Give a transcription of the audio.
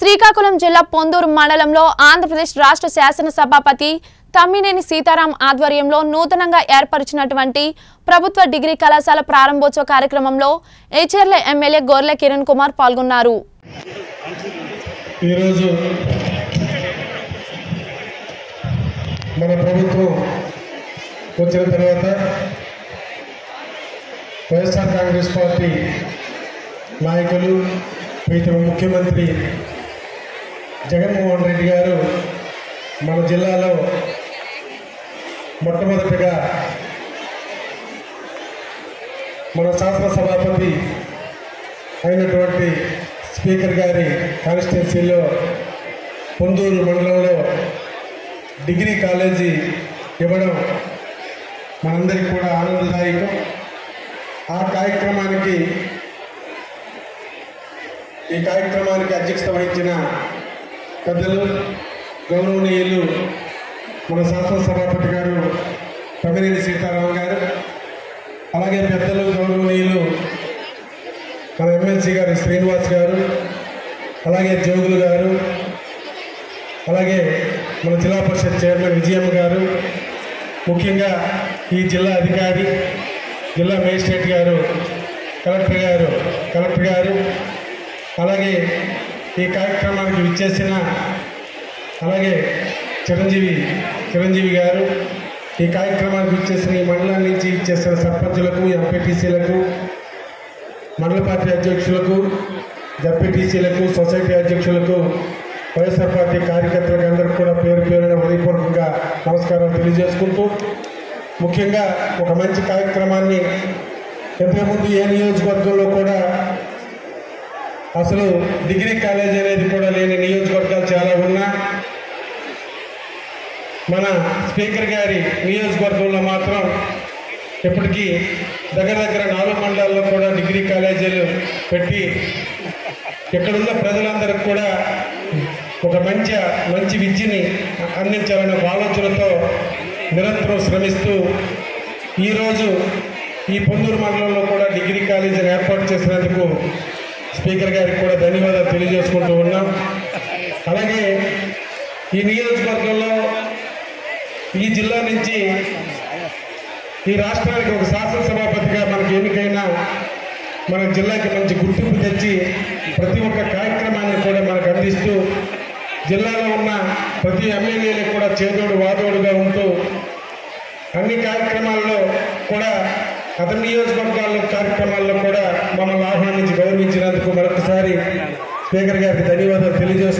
శ్రీకాకుళం జిల్లా పొందూరు మండలంలో ఆంధ్రప్రదేశ్ రాష్ట్ర శాసనసభాపతి తమ్మినేని సీతారాం ఆధ్వర్యంలో నూతనంగా ఏర్పరిచినటువంటి ప్రభుత్వ డిగ్రీ కళాశాల ప్రారంభోత్సవ కార్యక్రమంలో ఏచర్ల ఎమ్మెల్యే గోర్లె కిరణ్ కుమార్ పాల్గొన్నారు ఈరోజు మన ప్రభుత్వం వచ్చిన తర్వాత వైఎస్ఆర్ కాంగ్రెస్ పార్టీ నాయకులు ప్రీతమ ముఖ్యమంత్రి జగన్మోహన్ రెడ్డి గారు మన జిల్లాలో మొట్టమొదటిగా మన శాసనసభాపతి అయినటువంటి స్పీకర్ గారి కాన్స్టిట్యున్సీలో పొందూరు మండలంలో డిగ్రీ కాలేజీ ఇవ్వడం మనందరికీ కూడా ఆనందదాయకం ఆ కార్యక్రమానికి ఈ కార్యక్రమానికి అధ్యక్షత వహించిన పెద్దలు గౌరవనీయులు మన శాసనసభాపతి గారు తమ్మినేని సీతారాం గారు అలాగే పెద్దలు గౌరవనీయులు మన ఎమ్మెల్సీ గారు శ్రీనివాస్ గారు అలాగే జోగులు గారు అలాగే మన జిల్లా పరిషత్ చైర్మన్ విజయమ్మ గారు ముఖ్యంగా ఈ జిల్లా అధికారి జిల్లా మేజిస్ట్రేట్ గారు కలెక్టర్ గారు కలెక్టర్ గారు అలాగే ఈ కార్యక్రమానికి విచ్చేసిన అలాగే చిరంజీవి చిరంజీవి గారు ఈ కార్యక్రమానికి విచ్చేసిన ఈ మండలం నుంచి ఇచ్చేసిన సర్పంచులకు ఎంపీటీసీలకు మండల పార్టీ అధ్యక్షులకు జడ్పీటీసీలకు సొసైటీ అధ్యక్షులకు వైఎస్ఆర్ పార్టీ కార్యకర్తలకు అందరికీ కూడా పేరు పేరున హృదయపూర్వకంగా నమస్కారాలు తెలియజేసుకుంటూ ముఖ్యంగా ఒక మంచి కార్యక్రమాన్ని ఇంతకుముందు ఏ నియోజకవర్గంలో కూడా అసలు డిగ్రీ కాలేజ్ అనేది కూడా లేని నియోజకవర్గాలు చాలా ఉన్నా మన స్పీకర్ గారి నియోజకవర్గంలో మాత్రం ఇప్పటికీ దగ్గర దగ్గర నాలుగు మండలాల్లో కూడా డిగ్రీ కాలేజీలు పెట్టి ఇక్కడున్న ప్రజలందరికీ కూడా ఒక మంచి మంచి విద్యని అందించాలనే ఒక ఆలోచనతో నిరంతరం శ్రమిస్తూ ఈరోజు ఈ పొందూరు మండలంలో కూడా డిగ్రీ కాలేజీని ఏర్పాటు చేసినందుకు స్పీకర్ గారికి కూడా ధన్యవాదాలు తెలియజేసుకుంటూ ఉన్నాం అలాగే ఈ నియోజకవర్గంలో ఈ జిల్లా నుంచి ఈ రాష్ట్రానికి ఒక శాసనసభాపతిగా మనకి ఎన్నికైన మన జిల్లాకి మంచి గుర్తింపు తెచ్చి ప్రతి ఒక్క కార్యక్రమాన్ని కూడా మనకు అందిస్తూ జిల్లాలో ఉన్న ప్రతి ఎమ్మెల్యేలకు కూడా చేదోడు వాదోడుగా ఉంటూ అన్ని కార్యక్రమాల్లో కూడా అతని నియోజకవర్గాల్లో కార్యక్రమాల్లో కూడా మమ్మల్ని ఆహ్వానించి గౌరవించినందుకు మరొకసారి స్పీకర్ గారికి ధన్యవాదాలు తెలియజేస్తూ